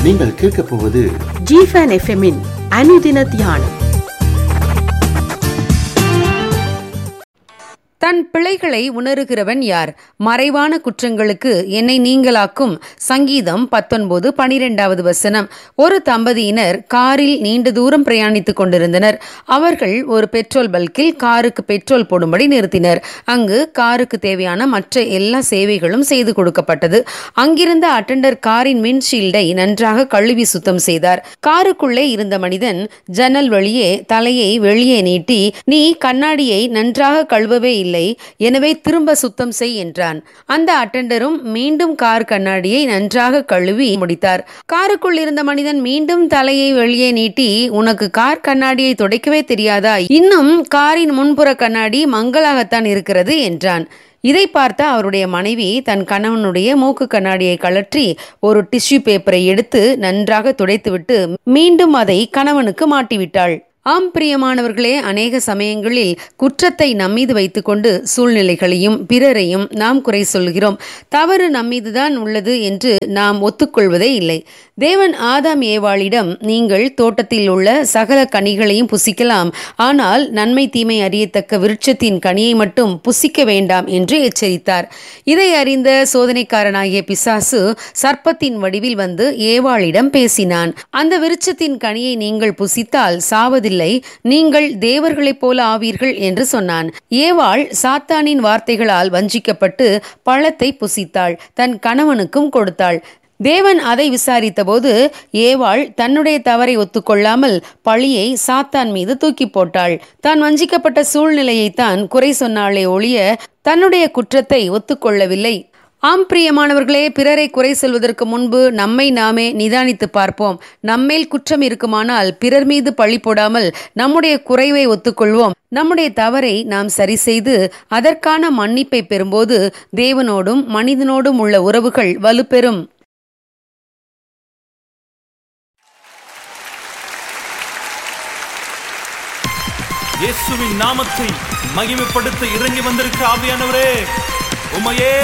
நீங்கள் கேட்கப் போவது ஜிஃபன் எஃப்எம்மின் அனுதின தியானம் தன் பிழைகளை உணருகிறவன் யார் மறைவான குற்றங்களுக்கு என்னை நீங்களாக்கும் சங்கீதம் பத்தொன்பது பனிரெண்டாவது வசனம் ஒரு தம்பதியினர் காரில் நீண்ட தூரம் பிரயாணித்துக் கொண்டிருந்தனர் அவர்கள் ஒரு பெட்ரோல் பல்கில் காருக்கு பெட்ரோல் போடும்படி நிறுத்தினர் அங்கு காருக்கு தேவையான மற்ற எல்லா சேவைகளும் செய்து கொடுக்கப்பட்டது அங்கிருந்த அட்டெண்டர் காரின் விண்ட்ஷீல்டை நன்றாக கழுவி சுத்தம் செய்தார் காருக்குள்ளே இருந்த மனிதன் ஜன்னல் வழியே தலையை வெளியே நீட்டி நீ கண்ணாடியை நன்றாக கழுவவே இல்லை எனவே திரும்ப சுத்தம் செய் என்றான் அந்த அட்டெண்டரும் மீண்டும் கார் கண்ணாடியை நன்றாக கழுவி முடித்தார் காருக்குள் இருந்த மனிதன் மீண்டும் தலையை வெளியே நீட்டி உனக்கு கார் கண்ணாடியை துடைக்கவே தெரியாதா இன்னும் காரின் முன்புற கண்ணாடி மங்களாகத்தான் இருக்கிறது என்றான் இதை பார்த்த அவருடைய மனைவி தன் கணவனுடைய மூக்கு கண்ணாடியை கழற்றி ஒரு டிஷ்யூ பேப்பரை எடுத்து நன்றாக துடைத்துவிட்டு மீண்டும் அதை கணவனுக்கு மாட்டிவிட்டாள் ஆம் பிரியமானவர்களே அநேக சமயங்களில் குற்றத்தை நம்மீது வைத்துக்கொண்டு சூழ்நிலைகளையும் பிறரையும் நாம் குறை சொல்கிறோம் தவறு நம்மீதுதான் உள்ளது என்று நாம் ஒத்துக்கொள்வதே இல்லை தேவன் ஆதாம் ஏவாளிடம் நீங்கள் தோட்டத்தில் உள்ள சகல கனிகளையும் புசிக்கலாம் ஆனால் நன்மை தீமை அறியத்தக்க விருட்சத்தின் கனியை மட்டும் புசிக்க வேண்டாம் என்று எச்சரித்தார் இதை அறிந்த சோதனைக்காரனாகிய பிசாசு சர்ப்பத்தின் வடிவில் வந்து ஏவாளிடம் பேசினான் அந்த விருட்சத்தின் கனியை நீங்கள் புசித்தால் சாவதில்லை இல்லை நீங்கள் தேவர்களைப் போல ஆவீர்கள் என்று சொன்னான் ஏவாள் சாத்தானின் வார்த்தைகளால் வஞ்சிக்கப்பட்டு பழத்தை புசித்தாள் தன் கணவனுக்கும் கொடுத்தாள் தேவன் அதை விசாரித்தபோது ஏவாள் தன்னுடைய தவறை ஒத்துக்கொள்ளாமல் பழியை சாத்தான் மீது தூக்கி போட்டாள் தான் வஞ்சிக்கப்பட்ட சூழ்நிலையைத்தான் குறை சொன்னாளே ஒழிய தன்னுடைய குற்றத்தை ஒத்துக்கொள்ளவில்லை ஆம் பிரியமானவர்களே பிறரை குறை சொல்வதற்கு முன்பு நம்மை நாமே நிதானித்து பார்ப்போம் நம்மேல் குற்றம் இருக்குமானால் பிறர் மீது பழி போடாமல் நம்முடைய குறைவை ஒத்துக்கொள்வோம் நம்முடைய தவறை நாம் சரி செய்து அதற்கான மன்னிப்பை பெறும்போது தேவனோடும் மனிதனோடும் உள்ள உறவுகள் வலுப்பெறும் இயேசுவின் நாமத்தை மகிமைப்படுத்த இறங்கி வந்திருக்க ஆவியானவரே உமையே